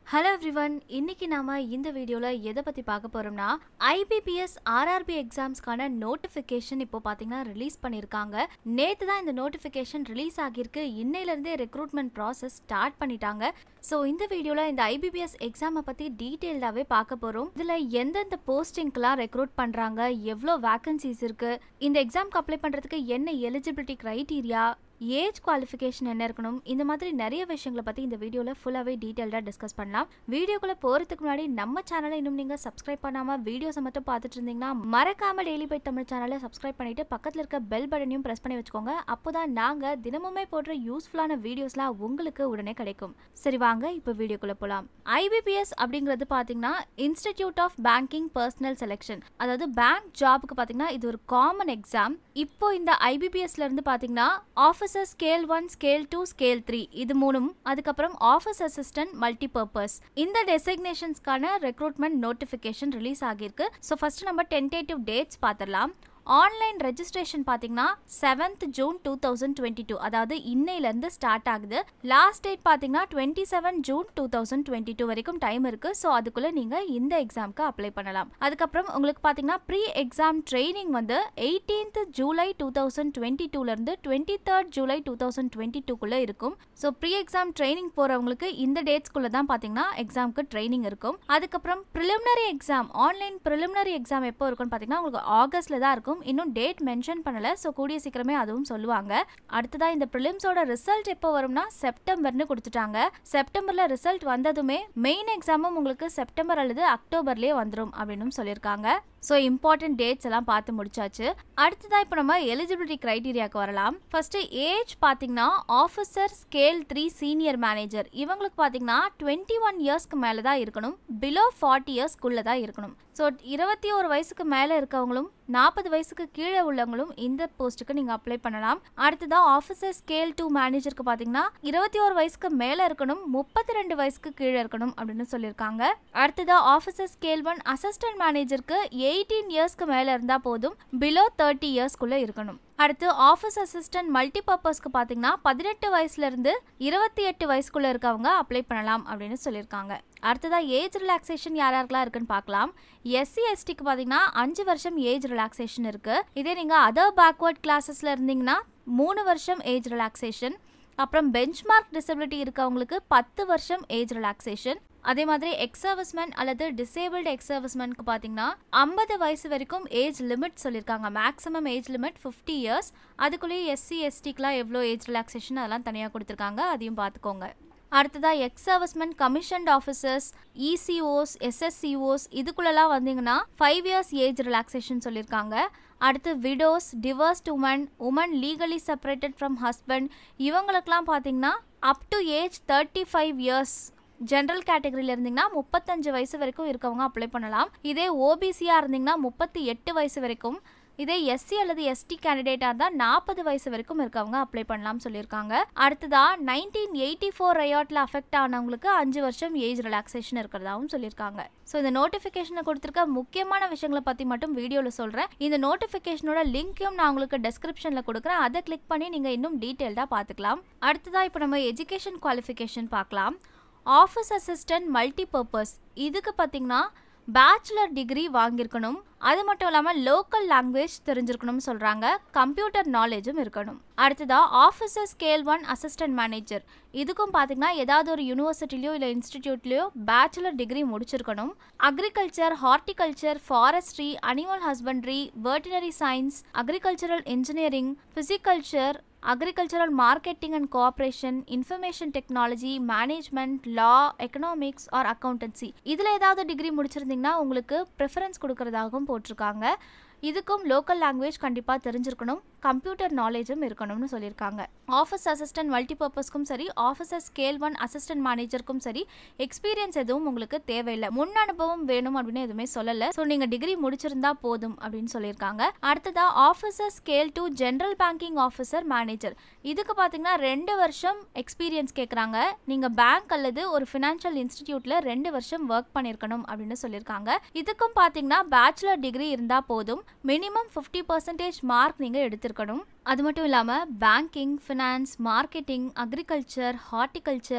hello everyone இன்னைக்கு நாம இந்த வீடியோல எதை பத்தி பார்க்க போறோம்னா ஐபிபிஎஸ் ஆர்ஆர்பி எக்ஸாம்ஸ்க்கான நோட்டிஃபிகேஷன் இப்போ பாத்தீங்கன்னா ரிலீஸ் பண்ணிருக்காங்க நேத்து தான் இந்த நோட்டிஃபிகேஷன் ரிலீஸ் ஆகியிருக்கு இன்னையில இருந்தே ரெக்ரூட்மெண்ட் ப்ராசஸ் ஸ்டார்ட் பண்ணிட்டாங்க ஸோ இந்த வீடியோல இந்த ஐபிபிஎஸ் எக்ஸாமை பத்தி டீட்டெயில்டாவே பார்க்க போறோம் இதுல எந்தெந்த போஸ்டிங்க்கெல்லாம் ரெக்ரூட் பண்றாங்க எவ்வளோ வேகன்சிஸ் இருக்கு இந்த எக்ஸாம்க்கு அப்ளை பண்றதுக்கு என்ன எலிஜிபிலிட்டி க்ரைட்டீரியா ஏஜ் குவாலிஃபிகேஷன் என்ன இருக்கணும் இந்த மாதிரி நிறைய விஷயங்களை பற்றி இந்த வீடியோவில் ஃபுல்லாகவே டீட்டெயில்டாக டிஸ்கஸ் பண்ணலாம் வீடியோக்குள்ளே போகிறதுக்கு முன்னாடி நம்ம சேனலை இன்னும் நீங்கள் சப்ஸ்கிரைப் பண்ணாமல் வீடியோஸை மட்டும் பார்த்துட்டு இருந்தீங்கன்னா மறக்காமல் டெய்லி பை தமிழ் சேனலை சப்ஸ்கிரைப் பண்ணிட்டு பக்கத்தில் இருக்க பெல் பட்டனையும் ப்ரெஸ் பண்ணி வச்சுக்கோங்க அப்போ தான் நாங்கள் தினமுமே போடுற யூஸ்ஃபுல்லான வீடியோஸ்லாம் உங்களுக்கு உடனே கிடைக்கும் சரி வாங்க இப்போ வீடியோக்குள்ளே போகலாம் ஐபிபிஎஸ் அப்படிங்கிறது பார்த்தீங்கன்னா institute of banking personnel selection அதாவது பேங்க் ஜாபுக்கு பார்த்தீங்கன்னா இது ஒரு காமன் எக்ஸாம் இப்போ இந்த ஐபிபிஎஸ்ல இருந்து பார்த்தீங்கன்னா officer scale one scale two scale three இது மூணும் அதுக்கப்புறம் ஆஃபீஸ் அசிஸ்டன்ட் மல்டி பர்பஸ் இந்த டெசிக்னேஷன்ஸ்க்கான ரெக்ரூட்மெண்ட் நோட்டிஃபிகேஷன் ரிலீஸ் ஆகியிருக்கு ஸோ ஃபர்ஸ்ட் நம்ம டென்டேட்டிவ் டேட்ஸ் பார்த்துடலாம் ஆன்லைன் ரெஜிஸ்ட்ரேஷன் பார்த்தீங்கன்னா seventh June two thousand twenty two அதாவது இன்னையிலேருந்து ஸ்டார்ட் ஆகுது லாஸ்ட் டேட் பார்த்தீங்கன்னா twenty seven June two thousand twenty two வரைக்கும் டைம் இருக்கு ஸோ அதுக்குள்ளே நீங்கள் இந்த எக்ஸாம்க்கு அப்ளை பண்ணலாம் அதுக்கப்புறம் உங்களுக்கு பார்த்தீங்கன்னா ப்ரீ எக்ஸாம் ட்ரைனிங் வந்து eighteenth July two thousand twenty டூலேருந்து twenty third July two thousand twenty டூக்குள்ளே இருக்கும் ஸோ ப்ரீ எக்ஸாம் ட்ரைனிங் போகிறவங்களுக்கு இந்த டேட்ஸ்க்குள்ளே தான் பார்த்தீங்கன்னா எக்ஸாம்க்கு ட்ரைனிங் இருக்கும் அதுக்கப்புறம் preliminary exam online preliminary exam எப்போ இருக்கும்னு பார்த்தீங்கன்னா உங்களுக்கு ஆகஸ்ட்டில் தான் இருக்கும் இன்னும் டேட் மென்ஷன் பண்ணல ஸோ கூடிய சீக்கிரமே அதுவும் சொல்லுவாங்க அடுத்ததா இந்த ப்ரிலிம்ஸோட ரிசல்ட் எப்போ வரும்னா செப்டம்பர்னு கொடுத்துட்டாங்க செப்டம்பர்ல ரிசல்ட் வந்ததுமே மெயின் எக்ஸாமும் உங்களுக்கு செப்டம்பர் அல்லது அக்டோபர்லயே வந்துடும் அப்படின்னு சொல்லியிருக்காங்க ஸோ இம்பார்ட்டன்ட் டேட்ஸ் எல்லாம் பார்த்து முடிச்சாச்சு அடுத்ததா இப்போ நம்ம எலிஜிபிலிட்டி க்ரைட்டீரியாவுக்கு வரலாம் ஃபர்ஸ்ட் ஏஜ் பார்த்தீங்கன்னா officer scale three senior manager இவங்களுக்கு பார்த்தீங்கன்னா டுவெண்ட்டி ஒன் இயர்ஸ்க்கு மேலே தான் இருக்கணும் பிலோ ஃபார்ட்டி இயர்ஸ்க்குள்ளே தான் இருக்கணும் ஸோ இருபத்தி ஒரு வயசுக்கு மேலே இருக்கவங்களும் நாற்பது வயசுக்கு கீழே உள்ளவங்களும் இந்த போஸ்ட்டுக்கு நீங்கள் அப்ளை பண்ணலாம் அடுத்ததாக ஆஃபீஸர் ஸ்கேல் டூ மேனேஜருக்கு பார்த்தீங்கன்னா இருபத்தி ஒரு வயசுக்கு மேலே இருக்கணும் முப்பத்தி ரெண்டு வயசுக்கு கீழே இருக்கணும் அப்படின்னு சொல்லியிருக்காங்க அடுத்ததாக ஆஃபீஸர் ஸ்கேல் ஒன் அசிஸ்டன்ட் மேனேஜருக்கு எயிட்டீன் இயர்ஸ்க்கு மேலே இருந்தால் போதும் பிலோ தேர்ட்டி இயர்ஸ்க்குள்ளே இருக்கணும் அடுத்து ஆஃபீஸ் அசிஸ்டன்ட் மல்டி பர்பஸ்க்கு பார்த்தீங்கன்னா பதினெட்டு வயசுலேருந்து இருபத்தி எட்டு வயசுக்குள்ளே இருக்கவங்க அப்ளை பண்ணலாம் அப்படின்னு சொல்லியிருக்காங்க அடுத்ததாக ஏஜ் ரிலாக்ஸேஷன் யார் யாருக்கெல்லாம் இருக்குன்னு பார்க்கலாம் எஸ்சி எஸ்டிக்கு பார்த்தீங்கன்னா அஞ்சு வருஷம் ஏஜ் ரிலாக்ஸேஷன் இருக்குது இதே நீங்கள் அதர் பேக்வர்ட் கிளாஸஸில் இருந்தீங்கன்னா மூணு வருஷம் ஏஜ் ரிலாக்ஸேஷன் அப்புறம் பெஞ்ச்மார்க் டிசபிலிட்டி இருக்கவங்களுக்கு பத்து வருஷம் ஏஜ் ரிலாக்ஸேஷன் அதே மாதிரி எக்ஸ் சர்வீஸ்மேன் அல்லது டிசேபிள்டு எக்ஸ் சர்வீஸ்மேனுக்கு பார்த்தீங்கன்னா ஐம்பது வயசு வரைக்கும் ஏஜ் லிமிட் சொல்லியிருக்காங்க maximum age limit fifty years அதுக்குள்ளேயே எஸ்சி எஸ்டிக்கெலாம் எவ்வளோ ஏஜ் ரிலாக்ஸேஷன் அதெல்லாம் தனியாக கொடுத்துருக்காங்க அதையும் பார்த்துக்கோங்க அடுத்ததாக ex servicemen commissioned officers ECOs எஸ்எஸ்சிஓஸ் இதுக்குள்ளெல்லாம் வந்தீங்கன்னா ஃபைவ் இயர்ஸ் ஏஜ் ரிலாக்ஸேஷன் சொல்லியிருக்காங்க அடுத்து widows divorced women women legally separated from husband இவங்களுக்கெல்லாம் பார்த்தீங்கன்னா அப் to age thirty five years general கேட்டகரியில் இருந்தீங்கன்னா முப்பத்தஞ்சு வயசு வரைக்கும் இருக்கவங்க அப்ளை பண்ணலாம் இதே ஓபிசியாக இருந்தீங்கன்னா முப்பத்தி எட்டு வயசு வரைக்கும் இதே எஸ்சி அல்லது எஸ்டி கேண்டிடேட்டாக இருந்தால் நாற்பது வயசு வரைக்கும் இருக்கவங்க அப்ளை பண்ணலாம் சொல்லியிருக்காங்க அடுத்ததா நைன்டீன் எயிட்டி ஃபோர் ரயாட்டில் அஃபெக்ட் ஆனவங்களுக்கு அஞ்சு வருஷம் ஏஜ் ரிலாக்ஸேஷன் இருக்கிறதாவும் சொல்லியிருக்காங்க ஸோ இந்த நோட்டிஃபிகேஷனை கொடுத்துருக்க முக்கியமான விஷயங்களை பற்றி மட்டும் வீடியோவில் சொல்கிறேன் இந்த நோட்டிஃபிகேஷனோட லிங்க்கையும் நான் உங்களுக்கு டெஸ்கிரிப்ஷனில் கொடுக்குறேன் அதை கிளிக் பண்ணி நீங்கள் இன்னும் டீட்டெயில்டாக பார்த்துக்கலாம் அடுத்ததாக இப்போ நம்ம எஜுகேஷன் குவாலிஃபிகேஷன் பார்க்கலாம் ஆஃபீஸ் அசிஸ்டன்ட் மல்டி பர்பஸ் இதுக்கு பார்த்தீங்கன்னா பேச்சுலர் டிகிரி வாங்கியிருக்கணும் அது மட்டும் இல்லாமல் லோக்கல் லாங்குவேஜ் தெரிஞ்சிருக்கணும்னு சொல்கிறாங்க கம்ப்யூட்டர் நாலேஜும் இருக்கணும் அடுத்ததாக officer scale one assistant manager இதுக்கும் பார்த்தீங்கன்னா ஏதாவது ஒரு யூனிவர்சிட்டிலையோ இல்லை இன்ஸ்டிடியூட்லேயோ பேச்சுலர் டிகிரி முடிச்சிருக்கணும் agriculture horticulture forestry animal husbandry veterinary science agricultural engineering pisciculture agricultural marketing and cooperation information technology management law economics or accountancy இதில் ஏதாவது டிகிரி முடிச்சிருந்தீங்கன்னா உங்களுக்கு ப்ரிஃபரன்ஸ் கொடுக்கறதாகவும் போட்டிருக்காங்க இதுக்கும் லோக்கல் லாங்குவேஜ் கண்டிப்பாக தெரிஞ்சிருக்கணும் கம்ப்யூட்டர் நாலேஜும் இருக்கணும்னு சொல்லியிருக்காங்க ஆஃபீஸ் அசிஸ்டன்ட் மல்டிபர்பஸ்க்கும் சரி ஆஃபீஸர் ஸ்கேல் ஒன் அசிஸ்டன்ட் மேனேஜருக்கும் சரி எக்ஸ்பீரியன்ஸ் எதுவும் உங்களுக்கு தேவையில்லை முன் அனுபவம் வேணும் அப்படின்னு எதுவுமே சொல்லலை ஸோ நீங்கள் டிகிரி முடிச்சிருந்தா போதும் அப்படின்னு சொல்லியிருக்காங்க அடுத்ததாக officer scale two general banking officer manager இதுக்கு பார்த்தீங்கன்னா ரெண்டு வருஷம் எக்ஸ்பீரியன்ஸ் கேட்குறாங்க நீங்கள் பேங்க் அல்லது ஒரு ஃபினான்ஷியல் இன்ஸ்டிடியூட்டில் ரெண்டு வருஷம் ஒர்க் பண்ணியிருக்கணும் அப்படின்னு சொல்லியிருக்காங்க இதுக்கும் பார்த்தீங்கன்னா பேச்சுலர் டிகிரி இருந்தால் போதும் மினிமம் ஃபிஃப்டி பர்சன்டேஜ் மார்க் நீங்கள் எடுத்திருக்கணும் அது மட்டும் இல்லாமல் banking finance marketing agriculture horticulture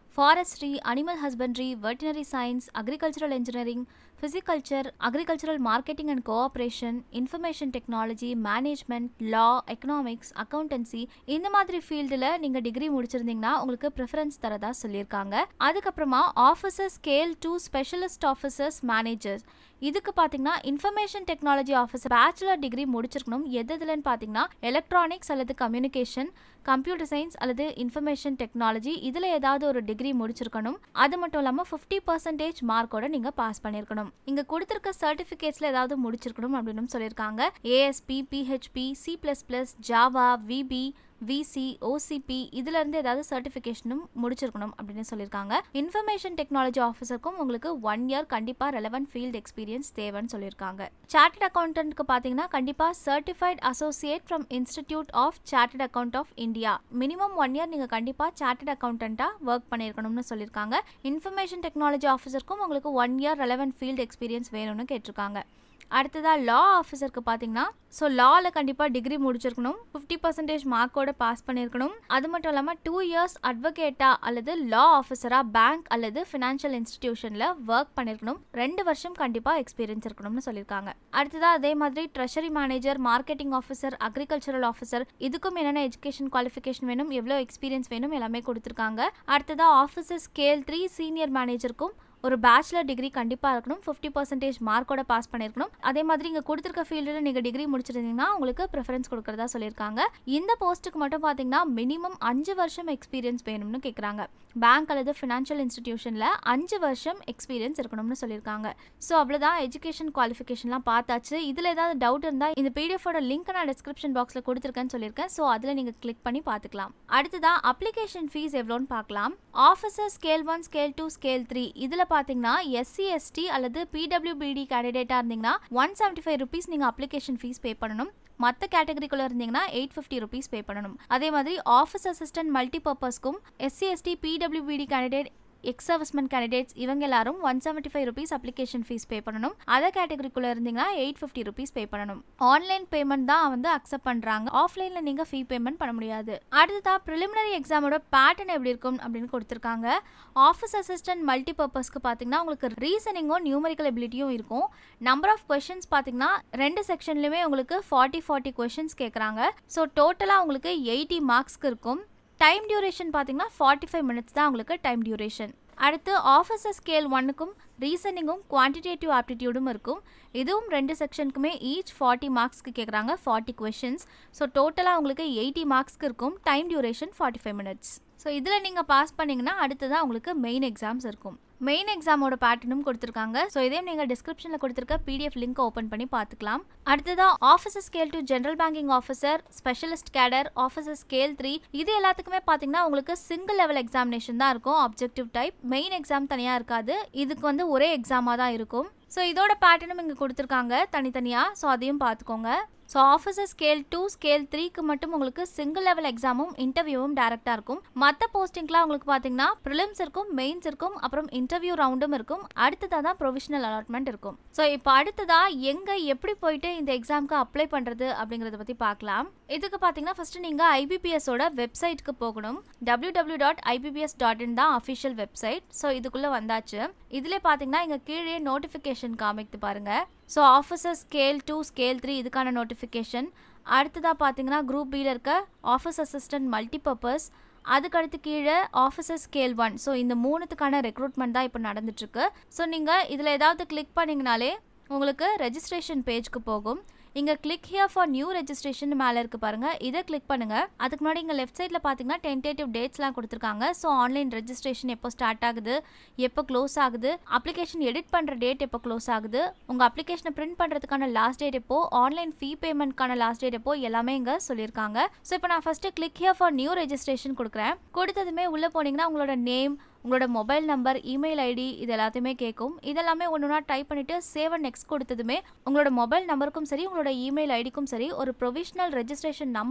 forestry animal husbandry veterinary science agricultural engineering pisciculture agricultural marketing and cooperation information technology management law economics accountancy இந்த மாதிரி ஃபீல்டில் நீங்கள் டிகிரி முடிச்சிருந்தீங்கன்னா உங்களுக்கு ப்ரிஃபரன்ஸ் தரதா சொல்லியிருக்காங்க அதுக்கப்புறமா officer scale two specialist officers managers இதுக்கு பார்த்தீங்கன்னா information technology officer bachelor degree முடிச்சிருக்கணும் எது இதுலன்னு பார்த்தீங்கன்னா எலக்ட்ரானிக்ஸ் அல்லது கம்யூனிகேஷன் கம்ப்யூட்டர் சயின்ஸ் அல்லது இன்ஃபர்மேஷன் டெக்னாலஜி இதில் ஏதாவது ஒரு டிகிரி முடிச்சிருக்கணும் அது மட்டும் இல்லாமல் ஃபிஃப்டி பர்சன்டேஜ் மார்க்கோட நீங்கள் பாஸ் பண்ணியிருக்கணும் இங்கே கொடுத்துருக்க சர்டிஃபிகேட்ஸில் ஏதாவது முடிச்சிருக்கணும் அப்படின்னு சொல்லியிருக்காங்க ASP PHP C plus plus Java VB VC OCP இதுல இருந்து ஏதாவது சர்டிஃபிகேஷனும் முடிச்சிருக்கணும் அப்படின்னு சொல்லியிருக்காங்க இன்ஃபர்மேஷன் டெக்னாலஜி ஆஃபீஸருக்கும் உங்களுக்கு ஒன் இயர் கண்டிப்பா ரெலவென்ட் ஃபீல்ட் எக்ஸ்பீரியன்ஸ் தேவைன்னு சொல்லியிருக்காங்க சார்ட்டட் அக்கௌண்டன்ட்க்கு பார்த்தீங்கன்னா கண்டிப்பா certified associate from institute of chartered account of India minimum one year நீங்க கண்டிப்பா சார்ட்டட் அக்கௌண்டண்டா ஒர்க் பண்ணியிருக்கணும்னு சொல்லியிருக்காங்க இன்ஃபர்மேஷன் டெக்னாலஜி ஆஃபீஸருக்கும் உங்களுக்கு one year relevant field experience வேணும்னு கேட்டிருக்காங்க அடுத்ததா லா ஆஃபீஸருக்கு பார்த்தீங்கன்னா ஸோ லாவில் கண்டிப்பாக டிகிரி முடிச்சிருக்கணும் ஃபிஃப்டி பர்சன்டேஜ் மார்க்கோட பாஸ் பண்ணியிருக்கணும் அது மட்டும் இல்லாமல் டூ இயர்ஸ் அட்வொகேட்டா அல்லது லா ஆஃபீஸராக பேங்க் அல்லது ஃபினான்ஷியல் இன்ஸ்டிடியூஷனில் ஒர்க் பண்ணியிருக்கணும் ரெண்டு வருஷம் கண்டிப்பாக எக்ஸ்பீரியன்ஸ் இருக்கணும்னு சொல்லியிருக்காங்க அடுத்ததாக அதே மாதிரி treasury manager marketing officer agricultural officer இதுக்கும் என்னென்ன எஜுகேஷன் குவாலிஃபிகேஷன் வேணும் எவ்வளோ எக்ஸ்பீரியன்ஸ் வேணும் எல்லாமே கொடுத்துருக்காங்க அடுத்ததாக ஆஃபீஸர் ஸ்கேல் த்ரீ சீனியர் மேனேஜருக்கும் ஒரு பேச்சுலர் டிகிரி கண்டிப்பாக இருக்கணும் ஃபிஃப்டி பர்சன்டேஜ் மார்க்கோட பாஸ் பண்ணியிருக்கணும் அதே மாதிரி இங்கே கொடுத்துருக்க ஃபீல்டில் நீங்கள் டிகிரி முடிச்சிருந்தீங்கன்னா உங்களுக்கு ப்ரிஃபரன்ஸ் கொடுக்குறதா சொல்லியிருக்காங்க இந்த போஸ்ட்டுக்கு மட்டும் பார்த்தீங்கன்னா மினிமம் அஞ்சு வருஷம் எக்ஸ்பீரியன்ஸ் வேணும்னு கேட்குறாங்க பேங்க் அல்லது ஃபினான்ஷியல் இன்ஸ்டிடியூஷனில் அஞ்சு வருஷம் எக்ஸ்பீரியன்ஸ் இருக்கணும்னு சொல்லியிருக்காங்க ஸோ அவ்வளோதான் எஜுகேஷன் குவாலிஃபிகேஷன்லாம் பார்த்தாச்சு இதில் ஏதாவது டவுட் இருந்தால் இந்த பிடிஎஃபோட லிங்க் நான் டிஸ்கிரிப்ஷன் பாக்ஸில் கொடுத்துருக்கேன்னு சொல்லியிருக்கேன் ஸோ அதில் நீங்கள் கிளிக் பண்ணி பார்த்துக்கலாம் அடுத்ததான் அப்ளிகேஷன் ஃபீஸ் எவ்வளோன்னு பார்க்கலாம் officer scale one scale two scale three இதில் பார்த்தீங்கன்னா எஸ்சி எஸ்டி அல்லது பிடபிள்யூபிடி கேண்டிடேட்டாக இருந்தீங்கன்னா ஒன் செவன்ட்டி ஃபைவ் ருபீஸ் நீங்கள் அப்ளிகேஷன் ஃபீஸ் பே பண்ணணும் மற்ற கேட்டகரிக்குள்ளே இருந்தீங்கன்னா எயிட் ஃபிஃப்டி ருபீஸ் பே பண்ணணும் அதே மாதிரி ஆஃபீஸ் அசிஸ்டன்ட் மல்டி பர்பஸ்க்கும் SC ST PWBD candidate ex servicemen candidates இவங்க எல்லாரும் one seventy five rupees application fee pay பண்ணணும் அதர் கேட்டகரிக்குள்ளே இருந்தீங்கன்னா எயிட் ஃபிஃப்டி ருபீஸ் பே பண்ணணும் ஆன்லைன் பேமெண்ட் தான் வந்து அக்செப்ட் பண்ணுறாங்க ஆஃப்லைனில் நீங்கள் ஃபீ பேமெண்ட் பண்ண முடியாது அடுத்ததா ப்ரிலிமினரி எக்ஸாமோட பேட்டர்ன் எப்படி இருக்கும் அப்படின்னு கொடுத்துருக்காங்க ஆஃபீஸ் அசிஸ்டன்ட் மல்டி பர்பஸ்க்கு பார்த்தீங்கன்னா உங்களுக்கு ரீசனிங்கும் நியூமரிக்கல் எபிலிட்டியும் இருக்கும் நம்பர் ஆஃப் கொஷின்ஸ் பார்த்தீங்கன்னா ரெண்டு செக்ஷன்லையுமே உங்களுக்கு ஃபார்ட்டி ஃபார்ட்டி கொஷின்ஸ் கேட்குறாங்க ஸோ டோட்டலாக உங்களுக்கு எயிட்டி மார்க்ஸ்க்கு இருக்கும் டைம் டியூரேஷன் பார்த்தீங்கன்னா ஃபார்ட்டி ஃபைவ் மினிட்ஸ் தான் உங்களுக்கு டைம் டியூரேஷன் அடுத்து ஆஃபீஸர் ஸ்கேல் ஒன்னுக்கும் ரீசனிங்கும் குவான்டிடேட்டிவ் ஆப்டிடியூடும் இருக்கும் இதுவும் ரெண்டு செக்ஷனுக்குமே ஈச் ஃபார்ட்டி மார்க்ஸ்க்கு கேட்குறாங்க ஃபார்ட்டி கொஷின்ஸ் ஸோ டோட்டலாக உங்களுக்கு எயிட்டி மார்க்ஸ்க்கு இருக்கும் time duration forty five minutes so இதில் நீங்கள் பாஸ் பண்ணிங்கன்னா அடுத்ததான் உங்களுக்கு மெயின் எக்ஸாம்ஸ் இருக்கும் மெயின் எக்ஸாமோட பேட்டர்னும் கொடுத்துருக்காங்க ஸோ இதையும் நீங்கள் டிஸ்கிரிப்ஷனில் கொடுத்துருக்க பிடிஎஃப் லிங்க் ஓப்பன் பண்ணி பார்த்துக்கலாம் அடுத்ததாக officer scale two general banking officer specialist cadre officer scale three இது எல்லாத்துக்குமே பார்த்தீங்கன்னா உங்களுக்கு சிங்கிள் லெவல் எக்ஸாமினேஷன் தான் இருக்கும் ஆப்ஜெக்டிவ் டைப் மெயின் எக்ஸாம் தனியாக இருக்காது இதுக்கு வந்து ஒரே எக்ஸாமாக தான் இருக்கும் ஸோ இதோட பேட்டர்னும் இங்கே கொடுத்துருக்காங்க தனித்தனியாக ஸோ அதையும் பார்த்துக்கோங்க so officer scale two scale த்ரீக்கு மட்டும் உங்களுக்கு சிங்கிள் லெவல் எக்ஸாமும் இன்டர்வியூவும் டேரெக்டாக இருக்கும் மற்ற போஸ்டிங்லாம் உங்களுக்கு பார்த்தீங்கன்னா ப்ரிலிம்ஸ் இருக்கும் மெயின்ஸ் இருக்கும் அப்புறம் இன்டர்வியூ ரவுண்டும் இருக்கும் அடுத்ததாக தான் ப்ரொவிஷனல் அலாட்மெண்ட் இருக்கும் ஸோ இப்போ அடுத்ததாக எங்கே எப்படி போயிட்டு இந்த எக்ஸாமுக்கு அப்ளை பண்ணுறது அப்படிங்கிறத பற்றி பார்க்கலாம் இதுக்கு பார்த்தீங்கன்னா ஃபஸ்ட்டு நீங்கள் ஐபிபிஎஸோட வெப்சைட்க்கு போகணும் W W dot IBPS dot in தான் அஃபிஷியல் வெப்சைட் ஸோ இதுக்குள்ளே வந்தாச்சு இதில் பார்த்தீங்கன்னா இங்கே கீழே நோட்டிஃபிகேஷன் காமிக்குது பாருங்கள் so officer scale two scale three இதுக்கான நோட்டிஃபிகேஷன் அடுத்ததாக பார்த்தீங்கன்னா குரூப் பியில் இருக்க ஆஃபீஸ் அசிஸ்டன்ட் மல்டிபர்பஸ் அதுக்கடுத்து கீழே ஆஃபீஸர் ஸ்கேல் ஒன் ஸோ இந்த மூணுத்துக்கான ரெக்ரூட்மெண்ட் தான் இப்போ நடந்துட்டுருக்கு ஸோ நீங்கள் இதில் ஏதாவது கிளிக் பண்ணிங்கனாலே உங்களுக்கு ரெஜிஸ்ட்ரேஷன் பேஜ்க்கு போகும் இங்கே click here for new registration மேலே இருக்கு பாருங்க இதை கிளிக் பண்ணுங்க அதுக்கு முன்னாடி இங்கே லெஃப்ட் சைடில் பார்த்தீங்கன்னா டென்டேட்டிவ் டேட்ஸ்லாம் கொடுத்துருக்காங்க ஸோ ஆன்லைன் ரெஜிஸ்ட்ரேஷன் எப்போ ஸ்டார்ட் ஆகுது எப்போ க்ளோஸ் ஆகுது அப்ளிகேஷன் எடிட் பண்ணுற டேட் எப்போ க்ளோஸ் ஆகுது உங்கள் அப்ளிகேஷனை பிரிண்ட் பண்ணுறதுக்கான லாஸ்ட் டேட் எப்போ ஆன்லைன் ஃபீ பேமெண்ட்கான லாஸ்ட் டேட் எப்போ எல்லாமே இங்கே சொல்லியிருக்காங்க ஸோ இப்போ நான் first click here for new registration கொடுக்குறேன் கொடுத்ததுமே உள்ளே போனீங்கன்னா உங்களோட நேம் உங்களோட மொபைல் நம்பர் இமெயில் ஐடி இது எல்லாத்தையுமே கேட்கும் இதெல்லாமே ஒன்று ஒன்றா டைப் பண்ணிவிட்டு சேவ் அண்ட் நெக்ஸ்ட் கொடுத்ததுமே உங்களோட மொபைல் நம்பருக்கும் சரி உங்களோட இமெயில் ஐடிக்கும் சரி ஒரு ப்ரொவிஷனல் ரெஜிஸ்ட்ரேஷன் நம்பரும்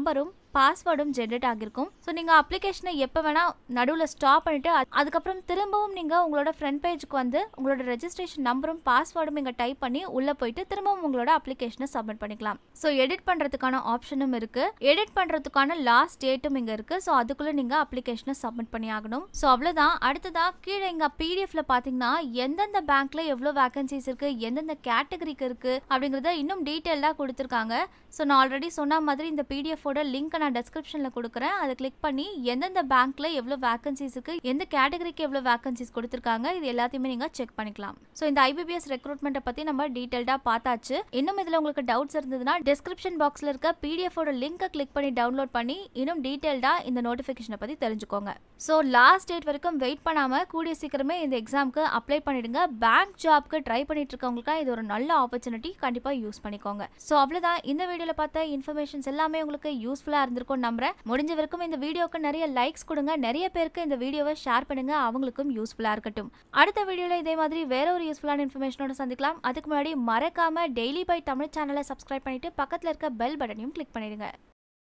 பாஸ்வேர்டும் ஜென்ரேட் ஆகிருக்கும் ஸோ நீங்கள் அப்ளிகேஷனை எப்போ வேணால் நடுவில் ஸ்டாப் பண்ணிட்டு அது- அதுக்கப்புறம் திரும்பவும் நீங்கள் உங்களோட ஃப்ரண்ட் பேஜுக்கு வந்து உங்களோட ரெஜிஸ்ட்ரேஷன் நம்பரும் பாஸ்வேர்டும் இங்கே டைப் பண்ணி உள்ளே போயிட்டு திரும்பவும் உங்களோட அப்ளிகேஷனை சப்மிட் பண்ணிக்கலாம் ஸோ எடிட் பண்ணுறதுக்கான ஆப்ஷனும் இருக்குது எடிட் பண்ணுறதுக்கான லாஸ்ட் டேட்டும் இங்கே இருக்குது ஸோ அதுக்குள்ளே நீங்கள் அப்ளிகேஷனை சப்மிட் பண்ணி ஆகணும் ஸோ அவ்வளோதான் அடுத்ததாக கீழே இங்கே பிடிஎஃப்ல பார்த்தீங்கன்னா எந்தெந்த பேங்க்ல எவ்வளோ வேகன்சிஸ் இருக்குது எந்தெந்த கேட்டகரிக்கு இருக்குது அப்படிங்கிறத இன்னும் டீட்டெயிலாக கொடுத்துருக்காங்க ஸோ நான் ஆல்ரெடி சொன்ன மாதிரி இந்த பிடிஎஃபோட லிங்க்கை நான் டெஸ்கிரிப்ஷனில் கொடுக்குறேன் அதை கிளிக் பண்ணி எந்தெந்த பேங்க்ல எவ்வளோ வேகன்சிஸ் இருக்குது எந்த கேட்டகரிக்கு எவ்வளோ வேகன்சிஸ் கொடுத்துருக்காங்க இது எல்லாத்தையுமே நீங்கள் செக் பண்ணிக்கலாம் ஸோ இந்த ஐபிபிஎஸ் ரெக்ரூட்மெண்ட்டை பற்றி நம்ம டீட்டெயில்டாக பார்த்தாச்சு இன்னும் இதில் உங்களுக்கு டவுட்ஸ் இருந்ததுன்னா டெஸ்கிரிப்ஷன் பாக்ஸில் இருக்க பிடிஎஃபோட லிங்கை கிளிக் பண்ணி டவுன்லோட் பண்ணி இன்னும் டீட்டெயில்டாக இந்த நோட்டிஃபிகேஷனை பற்றி தெரிஞ்சுக்கோங்க ஸோ லாஸ்ட் டேட் வரைக்கும் வெயிட் பண்ணாமல் கூடிய சீக்கிரமே இந்த எக்ஸாமுக்கு அப்ளை பண்ணிடுங்க பேங்க் ஜாப்க்கு ட்ரை பண்ணிட்டு இருக்கவங்களுக்கு இது ஒரு நல்ல ஆப்பர்ச்சுனிட்டி கண்டிப்பாக யூஸ் பண்ணிக்கோங்க ஸோ அவ்வளோதான் இந்த வீடியோவில் பார்த்த இன்ஃபர்மேஷன்ஸ் எல்லாமே உங்களுக்கு யூஸ்ஃபுல்லாக இருந்திருக்கும் நம்புறேன் முடிஞ்ச வரைக்கும் இந்த வீடியோக்கு நிறைய லைக்ஸ் கொடுங்க நிறைய பேருக்கு இந்த வீடியோவை ஷேர் பண்ணுங்க அவங்களுக்கும் யூஸ்ஃபுல்லாக இருக்கட்டும் அடுத்த வீடியோவில் இதே மாதிரி வேற ஒரு யூஸ்ஃபுல்லான இன்ஃபர்மேஷனோட சந்திக்கலாம் அதுக்கு முன்னாடி மறக்காம டெய்லி பை தமிழ் சேனலை சப்ஸ்கிரைப் பண்ணிட்டு பக்கத்தில் இருக்க பெல் பட்டனையும் கிளிக் பண்ணிடுங்க